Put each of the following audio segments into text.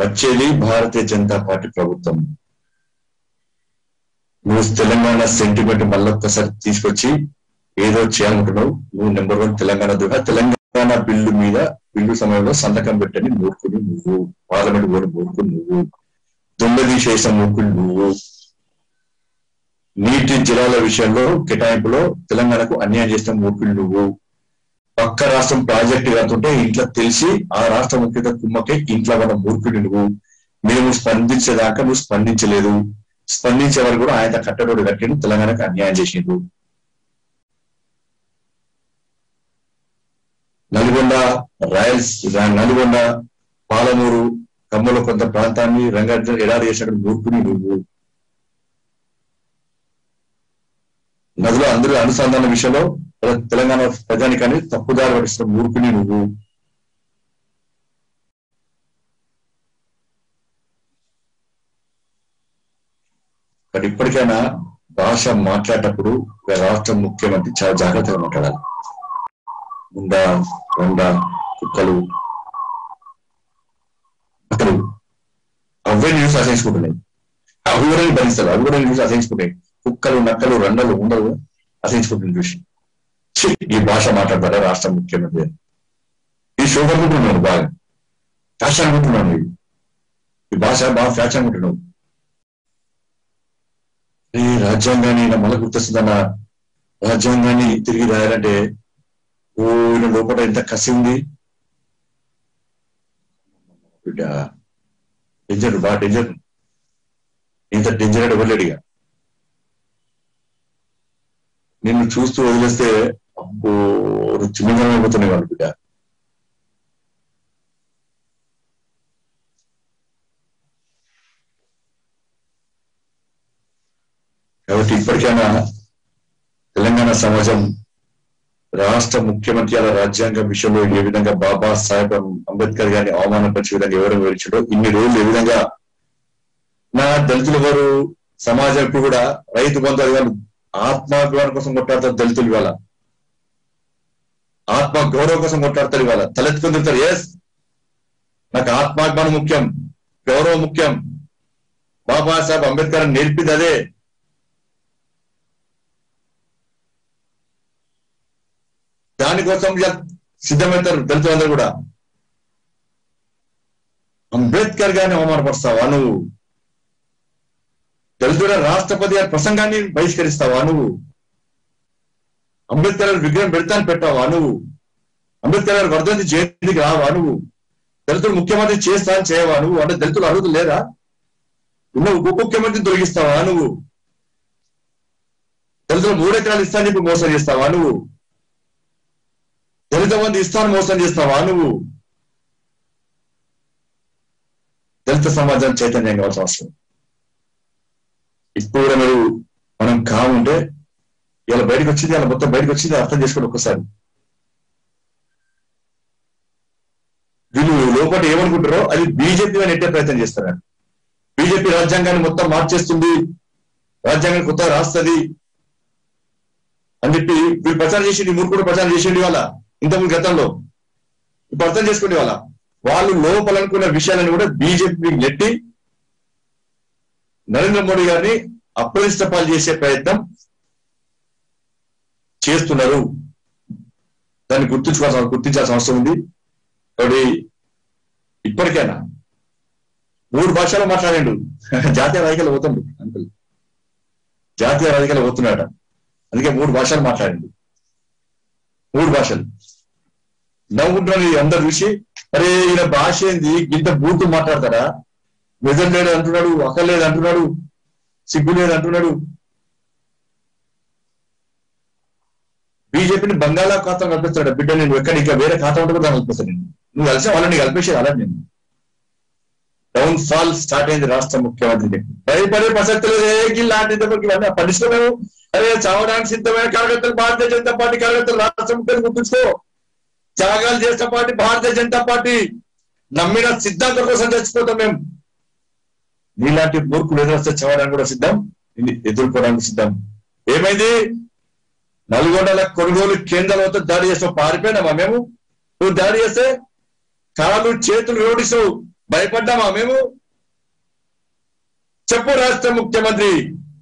వచ్చేది భారతీయ జనతా పార్టీ ప్రభుత్వం నువ్వు తెలంగాణ సెంటిమెంట్ మళ్ళొక్కసారి తీసుకొచ్చి ఏదో చేయాలనుకుంటున్నావు నువ్వు నెంబర్ వన్ తెలంగాణ ద్రోహ తెలంగాణ బిల్లు మీద బిల్లు సమయంలో సంతకం పెట్టని మూర్ఖుడు నువ్వు పార్లమెంట్ కూడా మూర్ఖుడు నువ్వు దొంగది చేసిన మూర్ఖుడు నువ్వు నీటి జలాల విషయంలో కేటాయింపులో తెలంగాణకు అన్యాయం చేసిన మూర్ఖుడు నువ్వు పక్క రాష్ట్రం ప్రాజెక్టు కడుతుంటే ఇంట్లో తెలిసి ఆ రాష్ట్ర ముఖ్యత కుమ్మకే ఇంట్లో మన మూర్ఖుడు నువ్వు మేము స్పందించేదాకా నువ్వు స్పందించలేదు స్పందించే వారు కూడా ఆయన కట్టడోడు కట్టిండు తెలంగాణకు అన్యాయం చేసిండు నల్గొండ రాయల్స్ నల్గొండ పాలమూరు కమ్మలో కొంత ప్రాంతాన్ని రంగారెడ్డి ఎడారి చేసిన మూర్ఖుని నువ్వు నదుల అందరూ అనుసంధాన విషయంలో తెలంగాణ ప్రజానికాన్ని తప్పుదారి పట్టిస్తున్న మూర్ఖుని నువ్వు బట్ ఇప్పటికైనా భాష మాట్లాడేటప్పుడు ఒక రాష్ట్ర ముఖ్యమంత్రి చాలా జాగ్రత్తగా మాట్లాడాలి ఉండ కొండ కుక్కలు అసలు అవే న్యూస్ అసహించుకుంటున్నాయి అవి కూడా భరిస్తారు అవి కూడా న్యూస్ అసహించుకుంటాయి కుక్కలు నక్కలు రెండలు ఉండవు అసహించుకుంటున్న చూసి ఛీ, ఈ భాష మాట్లాడతారా రాష్ట్ర ముఖ్యమంత్రి ఈ షోక్ అనుకుంటున్నాను బాగా ఫ్యాషన్ అనుకుంటున్నాను ఇది. ఈ భాష బాగా ఫ్యాషన్ అనుకుంటున్నావు ఈ రాజ్యాంగాన్ని నా మళ్ళీ గుర్తొస్తుందన్న రాజ్యాంగాన్ని తిరిగి రాయాలంటే ఓ ఈయన లోపల ఎంత కసి ఉంది బిడ్డ డేంజర్ బాగా డేంజర్ ఇంత డేంజర్ అంటే ఇవ్వలేడుగా నిన్ను చూస్తూ వదిలేస్తే అబ్బో చిన్నదనం అయిపోతున్నాయి వాళ్ళు బిడ్డ కాబట్టి ఇప్పటికైనా తెలంగాణ సమాజం రాష్ట్ర ముఖ్యమంత్రి అలా రాజ్యాంగం విషయంలో ఏ విధంగా బాబా సాహెబ్ అంబేద్కర్ గారిని అవమానపరిచే విధంగా ఎవరు వివరించాడో ఇన్ని రోజులు ఏ విధంగా నా దళితులు ఎవరు సమాజం ఇప్పుడు కూడా రైతు బంధు వాళ్ళు ఆత్మాభిమానం కోసం కొట్లాడతారు దళితులు ఇవాళ ఆత్మ గౌరవం కోసం కొట్లాడతారు ఇవాళ తలెత్తుకొని తిరుగుతారు ఎస్ నాకు ఆత్మాభిమానం ముఖ్యం గౌరవం ముఖ్యం బాబాసాహెబ్ అంబేద్కర్ నేర్పింది అదే దానికోసం ఇలా సిద్ధమవుతారు దళితులందరూ కూడా అంబేద్కర్ గారిని అవమానపరుస్తావా నువ్వు దళితుల రాష్ట్రపతి గారి ప్రసంగాన్ని బహిష్కరిస్తావా నువ్వు అంబేద్కర్ గారి విగ్రహం పెడతాను పెట్టావా నువ్వు అంబేద్కర్ గారి వర్ధంతి జయంతికి రావా నువ్వు దళితులు ముఖ్యమంత్రి చేస్తా అని చేయవా నువ్వు అంటే దళితులు అర్హత లేరా ఉన్న ఉప ముఖ్యమంత్రిని తొలగిస్తావా నువ్వు దళితులు మూడెకరాలు ఇస్తాను ఇప్పుడు మోసం చేస్తావా నువ్వు దళిత మంది ఇస్తాను మోసం చేస్తావా నువ్వు దళిత సమాజం చైతన్యం కావాల్సిన అవసరం ఇప్పుడు కూడా మీరు మనం కావుంటే ఇలా బయటకు వచ్చింది ఇలా మొత్తం బయటకు వచ్చింది అర్థం చేసుకోండి ఒక్కసారి వీళ్ళు లోపల ఏమనుకుంటారో అది బీజేపీ అని ఎట్టే ప్రయత్నం చేస్తారు బీజేపీ రాజ్యాంగాన్ని మొత్తం మార్చేస్తుంది రాజ్యాంగాన్ని కొత్తగా రాస్తుంది అని చెప్పి వీళ్ళు ప్రచారం చేసిండి మూడు కూడా ప్రచారం చేసిండి వాళ్ళ ఇంతకుముందు గతంలో ఇప్పుడు అర్థం చేసుకోండి వాళ్ళ వాళ్ళు లోపల అనుకున్న విషయాలను కూడా బీజేపీ నెట్టి నరేంద్ర మోడీ గారిని అప్రదిష్ట పాలు చేసే ప్రయత్నం చేస్తున్నారు దాన్ని గుర్తించుకోవాల్సిన గుర్తించాల్సిన అవసరం ఉంది కాబట్టి ఇప్పటికైనా మూడు భాషలు మాట్లాడండు జాతీయ రాజకీయాలు పోతుండు అంకుల్ జాతీయ రాజకీయాలు పోతున్నాడ అందుకే మూడు భాషలు మాట్లాడండి మూడు భాషలు నవ్వుకుంటున్నారు ఈ అందరు చూసి అరే ఈయన భాష ఏంది ఇంత బూతు మాట్లాడతారా మెజర్ లేదు అంటున్నాడు అక్కర్లేదు అంటున్నాడు సిగ్గు లేదు అంటున్నాడు బీజేపీని బంగాళాఖాతం కల్పిస్తాడు బిడ్డ నేను ఎక్కడ ఇంకా వేరే ఖాతా ఉంటే కూడా కల్పిస్తాను నేను నువ్వు కలిసి వాళ్ళని కలిపేసేది అలా నేను డౌన్ ఫాల్ స్టార్ట్ అయింది రాష్ట్ర ముఖ్యమంత్రి భయపడే ప్రసక్తి లేదు ఏ గిల్లాంటి ఇవన్నీ పరిశ్రమలు అరే చావడానికి సిద్ధమైన కార్యకర్తలు భారతీయ జనతా పార్టీ కార్యకర్తలు రాష్ట్ర ముఖ్యమంత్రి గుర్తుంచుకో త్యాగాలు చేసిన పార్టీ భారతీయ జనతా పార్టీ నమ్మిన సిద్ధాంతం కోసం చచ్చిపోతాం మేము నీలాంటి మూర్ఖులు ఎదురొస్తే చవడానికి కూడా సిద్ధం ఇది ఎదుర్కోవడానికి సిద్ధం ఏమైంది నల్గొండల కొనుగోలు కేంద్రాలతో దాడి చేస్తావు పారిపోయినామా మేము నువ్వు దాడి చేస్తే కాళ్ళు చేతులు రోడిస్తావు భయపడ్డామా మేము చెప్పు రాష్ట్ర ముఖ్యమంత్రి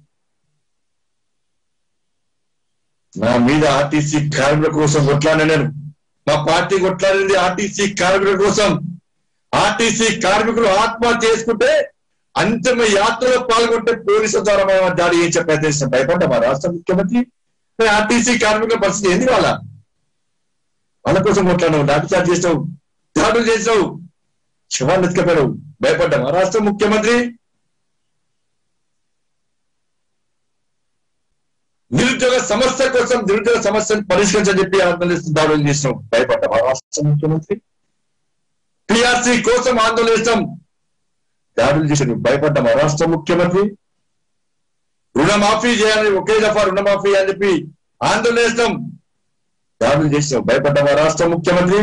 నా మీద ఆర్టీసీ కార్మికుల కోసం కొట్లాడిన నేను మా పార్టీ కొట్లాడింది ఆర్టీసీ కార్మికుల కోసం ఆర్టీసీ కార్మికులు ఆత్మహత్య చేసుకుంటే అంతిమ యాత్రలో పాల్గొంటే పోలీసుల ద్వారా మేము దాడి చేయించే ప్రయత్నిస్తాం భయపడ్డా మా రాష్ట్ర ముఖ్యమంత్రి మరి ఆర్టీసీ కార్మికుల పరిస్థితి ఏంది వాళ్ళ వాళ్ళ కోసం కొట్లాడినావు లాఠీచార్జ్ చేసావు దాడులు చేసావు శవాన్ని ఎత్తుకపోయావు భయపడ్డా మా రాష్ట్ర ముఖ్యమంత్రి నిరుద్యోగ సమస్య కోసం నిరుద్యోగ సమస్యను పరిష్కరించని చెప్పి ఆందోళన దాడులు చేసినాం భయపడ్డా మా రాష్ట్ర ముఖ్యమంత్రి పిఆర్సీ కోసం ఆందోళన చేస్తాం దాడులు చేశారు భయపడ్డా మా రాష్ట్ర ముఖ్యమంత్రి రుణమాఫీ చేయాలని ఒకే దఫా రుణమాఫీ అని చెప్పి ఆందోళన చేస్తాం దాడులు చేసాం భయపడ్డా మా రాష్ట్ర ముఖ్యమంత్రి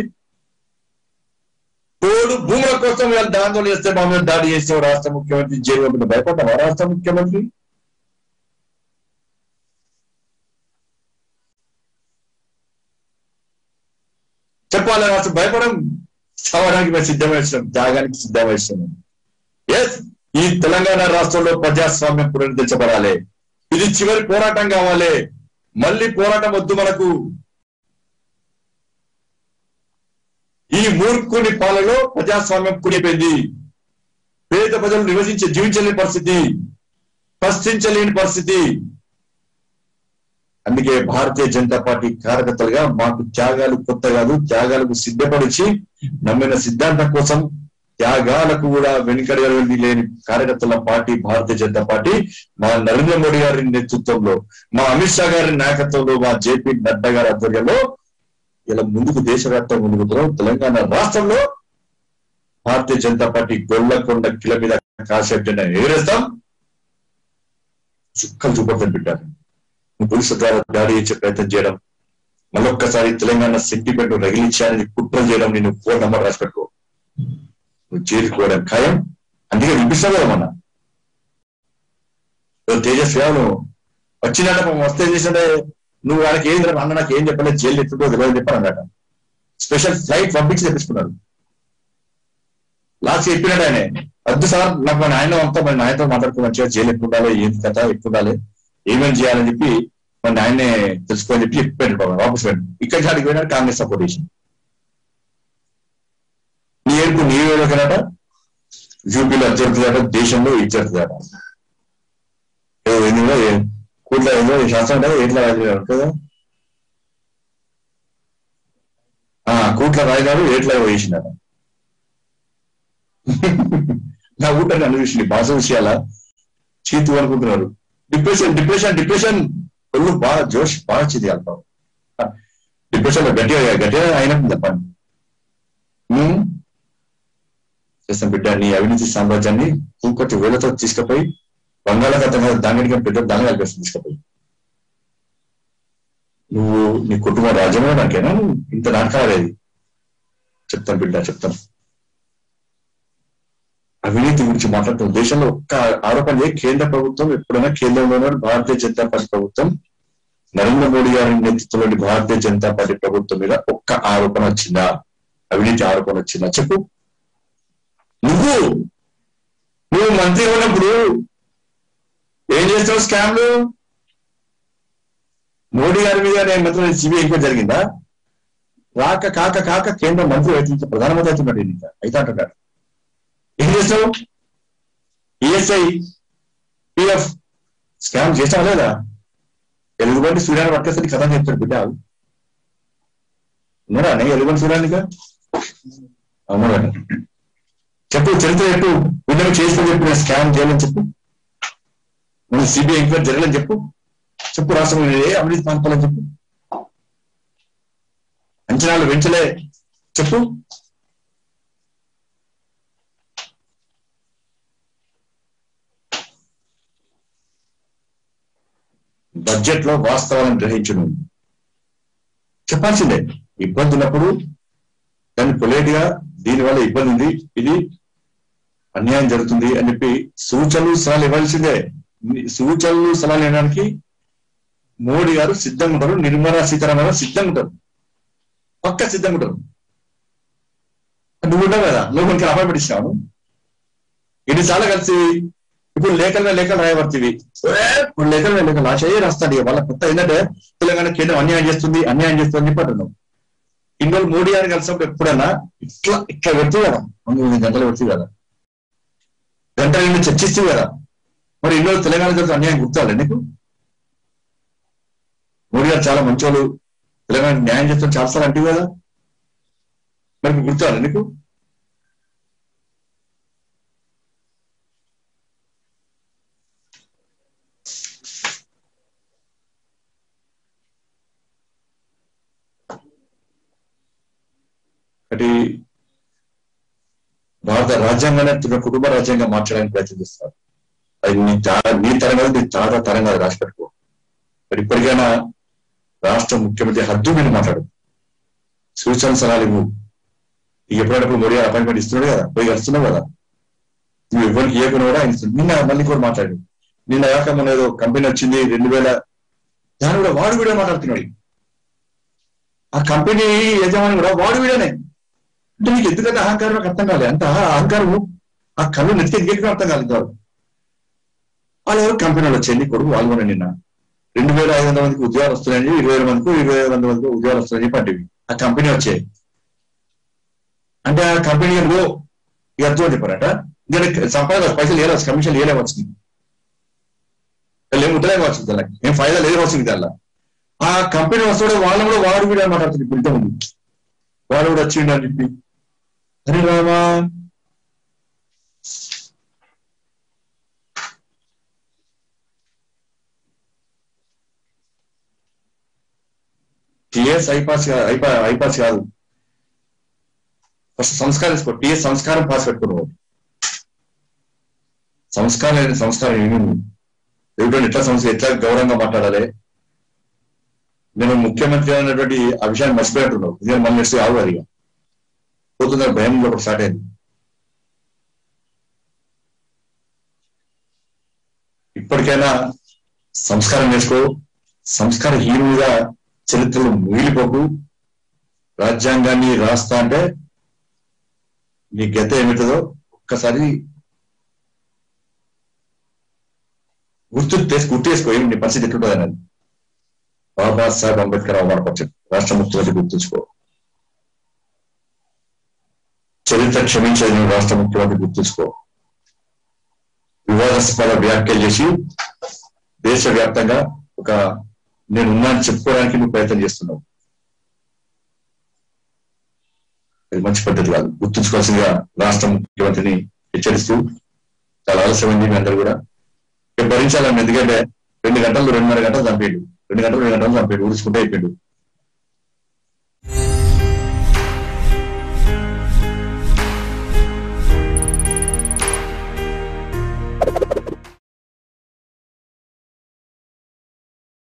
తోడు భూముల కోసం వీళ్ళు ఆందోళన చేస్తే మా మీద దాడి చేసాం రాష్ట్ర ముఖ్యమంత్రి జైలు పంపిన భయపడ్డా మా రాష్ట్ర ముఖ్యమంత్రి చెప్పాలి రాష్ట్ర భయపడం సవడానికి మేము సిద్ధమేస్తున్నాం త్యాగానికి సిద్ధమేస్తున్నాం ఎస్ ఈ తెలంగాణ రాష్ట్రంలో ప్రజాస్వామ్యం పునరుద్ధరించబడాలి ఇది చివరి పోరాటం కావాలి మళ్ళీ పోరాటం వద్దు మనకు ఈ మూర్ఖుని పాలలో ప్రజాస్వామ్యం కుడిపోయింది పేద ప్రజలు నివసించే జీవించలేని పరిస్థితి ప్రశ్నించలేని పరిస్థితి అందుకే భారతీయ జనతా పార్టీ కార్యకర్తలుగా మాకు త్యాగాలు కొత్త కాదు త్యాగాలకు సిద్ధపడిచి నమ్మిన సిద్ధాంతం కోసం త్యాగాలకు కూడా వెనుకడి లేని కార్యకర్తల పార్టీ భారతీయ జనతా పార్టీ మా నరేంద్ర మోడీ గారి నేతృత్వంలో మా అమిత్ షా గారి నాయకత్వంలో మా జేపీ నడ్డా గారి ఆధ్వర్యంలో ఇలా ముందుకు దేశవ్యాప్తంగా ముందుకు పోతున్నాం. తెలంగాణ రాష్ట్రంలో భారతీయ జనతా పార్టీ గొల్లకొండ కిల మీద కాసేపు జెండా ఎగరేస్తాం చుక్కలు చూపొద్దని పెట్టారు పోలీసుల ద్వారా దాడి చేసే ప్రయత్నం చేయడం మళ్ళొక్కసారి తెలంగాణ సెంటిమెంట్ రగిలించాలని కుట్రలు చేయడం నేను ఫోన్ నంబర్ రాసి పెట్టుకో నువ్వు చేరుకోవడం ఖాయం అందుకే వినిపిస్తావు కదా మొన్న ఓ తేజస్ గారు వచ్చినట్ట పాపం వస్తే ఏం చేసిండే నువ్వు వాళ్ళకి ఏం తెలియదు, అన్న నాకు ఏం చెప్పలేదు జైలు ఎత్తుందో తెలియదు చెప్పాను అన్నట స్పెషల్ ఫ్లైట్ పంపించి తెప్పించుకున్నాడు లాస్ట్ చెప్పినాడు ఆయన వద్దు సార్ నాకు మన ఆయన అంతా మన ఆయనతో మాట్లాడుతూ మంచిగా జైలు ఎక్కువ ఉండాలి ఏంటి కథ ఎక్కువ ఉండాలి ఏమేమి చేయాలని చెప్పి మన ఆయన్నే తెలుసుకోని చెప్పి చెప్పాడు బాబా వాపస్ వెళ్ళి ఇక్కడ చాటికి పోయినాడు కాంగ్రెస్ సపోర్ట్ చేసింది నీ ఏడుపు నీ ఏడుకనట యూపీలో అది జరుగుతుందట దేశంలో ఇది జరుగుతుందట ఏదో ఎన్నిలో కూట్ల ఏదో ఈ శాస్త్రం కదా ఎట్లా రాజు కదా ఆ కూట్ల రాజుగారు ఏట్లా వేసిందట నా ఊట నన్ను చూసింది భాష విషయాల చీతు అనుకుంటున్నారు డిప్రెషన్ డిప్రెషన్ డిప్రెషన్ ఒళ్ళు బాగా జోష్ బాగా చిది వెళ్తాం డిప్రెషన్ లో గట్టిగా గట్టిగా అయినట్టు చెప్పండి ఉమ్. చేస్తాం బిడ్డ నీ అవినీతి సామ్రాజ్యాన్ని ఇంకొకటి వేలతో తీసుకుపోయి బంగాళాఖాతం మీద దానికి పెద్ద దాని కలిపేస్తుంది తీసుకుపోయి నువ్వు నీ కుటుంబ రాజ్యమే నాకేనా ఇంత నాటకాలేదు చెప్తాను బిడ్డ చెప్తాను అవినీతి గురించి మాట్లాడుతున్న దేశంలో ఒక్క ఆరోపణ ఏ కేంద్ర ప్రభుత్వం ఎప్పుడైనా కేంద్రంలో ఉన్న భారతీయ జనతా పార్టీ ప్రభుత్వం నరేంద్ర మోడీ గారి నేతృత్వంలోని భారతీయ జనతా పార్టీ ప్రభుత్వం మీద ఒక్క ఆరోపణ వచ్చిందా అవినీతి ఆరోపణ వచ్చిందా చెప్పు నువ్వు నువ్వు మంత్రి ఉన్నప్పుడు ఏం చేస్తావు స్కామ్లు మోడీ గారి మీద నేను మంత్రి సిబిఐ ఎంక్వైరీ జరిగిందా రాక కాక కాక కేంద్ర మంత్రి అయితే ప్రధానమంత్రి అవుతున్నాడు ఈయన ఇంకా అయితే అంటున్నాడు ఏం చేస్తావు ఈఎస్ఐ పిఎఫ్ స్కామ్ చేసావా లేదా ఎలుగుబంటి సూర్యాన్ని పట్టుకొస్తే కథ చెప్తాడు బిడ్డ ఉన్నాడా నే ఎలుగుబంటి సూర్యానిగా అవునా చెప్పు చరిత్ర చెప్పు వీళ్ళని చేసుకొని చెప్పు నేను స్కామ్ చేయాలని చెప్పు నువ్వు సిబిఐ ఎంక్వైరీ జరగాలని చెప్పు చెప్పు రాష్ట్రంలో ఏ అవినీతి పాల్పలని చెప్పు అంచనాలు పెంచలే చెప్పు బడ్జెట్ లో వాస్తవాలను గ్రహించును చెప్పాల్సిందే ఇబ్బంది ఉన్నప్పుడు దాన్ని పొలేట్ గా దీనివల్ల ఇబ్బంది ఉంది ఇది అన్యాయం జరుగుతుంది అని చెప్పి సూచనలు సలహాలు ఇవ్వాల్సిందే సూచనలు సలహాలు ఇవ్వడానికి మోడీ గారు సిద్ధంగా ఉంటారు నిర్మలా సీతారామన్ గారు సిద్ధంగా ఉంటారు పక్క సిద్ధంగా ఉంటారు నువ్వు ఉండవు కదా నువ్వు మనకి అపాయింట్మెంట్ ఇస్తాను ఎన్నిసార్లు కలిసి ఇప్పుడు లేఖల లేఖలు రాయబడుతుంది ఇప్పుడు లేఖల లేఖలు ఆ చేయ రాస్తాడు వాళ్ళ కొత్త ఏంటంటే తెలంగాణ కేంద్రం అన్యాయం చేస్తుంది అన్యాయం చేస్తుంది అని చెప్పి అంటున్నాం ఇన్ని రోజులు మోడీ గారిని కలిసినప్పుడు ఎప్పుడైనా ఇట్లా ఇట్లా పెడుతుంది కదా రెండు గంటలు పెడుతుంది కదా గంట రెండు చర్చిస్తుంది కదా మరి ఇన్ని రోజులు తెలంగాణ జరుగుతున్న అన్యాయం గుర్తాలి నీకు మోడీ గారు చాలా మంచోళ్ళు తెలంగాణ న్యాయం చేస్తాం చాలాసార్లు అంటే కదా మరి గుర్తాలి నీకు ఒకటి భారత రాజ్యాంగాన్ని తన కుటుంబ రాజ్యాంగం మార్చడానికి ప్రయత్నం చేస్తారు అది నీ తా- నీ తరం కాదు నీ తాత తరం కాదు రాసి పెట్టుకో మరి ఇప్పటికైనా రాష్ట్ర ముఖ్యమంత్రి హద్దు మీద మాట్లాడు సూచన సలహాలు ఇవ్వు నీకు ఎప్పుడైనప్పుడు మోడీ అపాయింట్మెంట్ ఇస్తున్నాడు కదా పోయి కలుస్తున్నావు కదా నువ్వు ఎవరికి ఇవ్వకుండా కూడా ఆయన ఇస్తున్నాడు. నిన్న మళ్ళీ కూడా మాట్లాడు నిన్న కాక మన ఏదో కంపెనీ వచ్చింది రెండు వేల దాని కూడా వాడు కూడా మాట్లాడుతున్నాడు ఆ కంపెనీ యజమాని కూడా వాడు వీడనే అంటే నీకు ఎందుకంటే అహంకారం నాకు అర్థం కాలేదు అంత అహంకారం ఆ కళ్ళు నెత్తి ఎదిగేట్టుగా అర్థం కాలేదు వాడు వాళ్ళు ఎవరు కంపెనీలు వచ్చాయి నీ కొడుకు వాళ్ళు కూడా నిన్న రెండు వేల ఐదు వందల మందికి ఉద్యోగాలు వస్తున్నాయని ఇరవై వేల మందికి ఇరవై ఐదు వందల మందికి ఉద్యోగాలు వస్తున్నాయని పట్టివి ఆ కంపెనీ వచ్చాయి అంటే ఆ కంపెనీ ఏమో ఇక అర్థం చెప్పారట ఇంకా సంపాదన పైసలు ఏలవచ్చు కమిషన్ ఏలేవచ్చు ఏం ముద్దలే కావచ్చు దానికి ఏం ఫైదా లేదు వచ్చింది దానిలో ఆ కంపెనీ వస్తాడు వాళ్ళు కూడా వాడు కూడా మాట్లాడుతుంది ఇప్పుడు ఇంతకుముందు వాడు కూడా వచ్చిండు అని చెప్పి అరే రామా టిఎస్ ఐపాస్ కాదు ఐపా ఐపాస్ కాదు ఫస్ట్ సంస్కారం తీసుకో టిఎస్ సంస్కారం పాస్ పెట్టుకున్నావు సంస్కారం లేని సంస్కారం ఏమి దేవుడు ఎట్లా సంస్కారం ఎట్లా గౌరవంగా మాట్లాడాలి నేను ముఖ్యమంత్రి అనేటువంటి ఆ విషయాన్ని మర్చిపోయినట్టున్నావు ఇదే మళ్ళీ నెక్స్ట్ కావు అది పోతున్న భయం కూడా స్టార్ట్ అయింది ఇప్పటికైనా సంస్కారం నేర్చుకో సంస్కార హీనుగా చరిత్రలో మిగిలిపోకు రాజ్యాంగాన్ని రాస్తా అంటే నీ గత ఏమిటదో ఒక్కసారి గుర్తు తెచ్చు గుర్తు చేసుకో ఏమి నీ పరిస్థితి ఎట్లుంటుంది అనేది బాబాసాహెబ్ అంబేద్కర్ అవమానపరచండి రాష్ట్ర ముఖ్యమంత్రి గుర్తుంచుకో చరిత్ర క్షమించేది నువ్వు రాష్ట్ర ముఖ్యమంత్రి గుర్తుంచుకో వివాదాస్పద వ్యాఖ్యలు చేసి దేశవ్యాప్తంగా ఒక నేను ఉన్నాను చెప్పుకోవడానికి నువ్వు ప్రయత్నం చేస్తున్నావు అది మంచి పద్ధతి కాదు గుర్తుంచుకోవాల్సిందిగా రాష్ట్ర ముఖ్యమంత్రిని హెచ్చరిస్తూ చాలా ఆలస్యమైంది మీ అందరూ కూడా ఇక భరించాలని ఎందుకంటే రెండు గంటలు రెండున్నర గంటలు చంపేడు రెండు గంటలు రెండు గంటలు చంపేడు ఊరుచుకుంటే అయిపోయాడు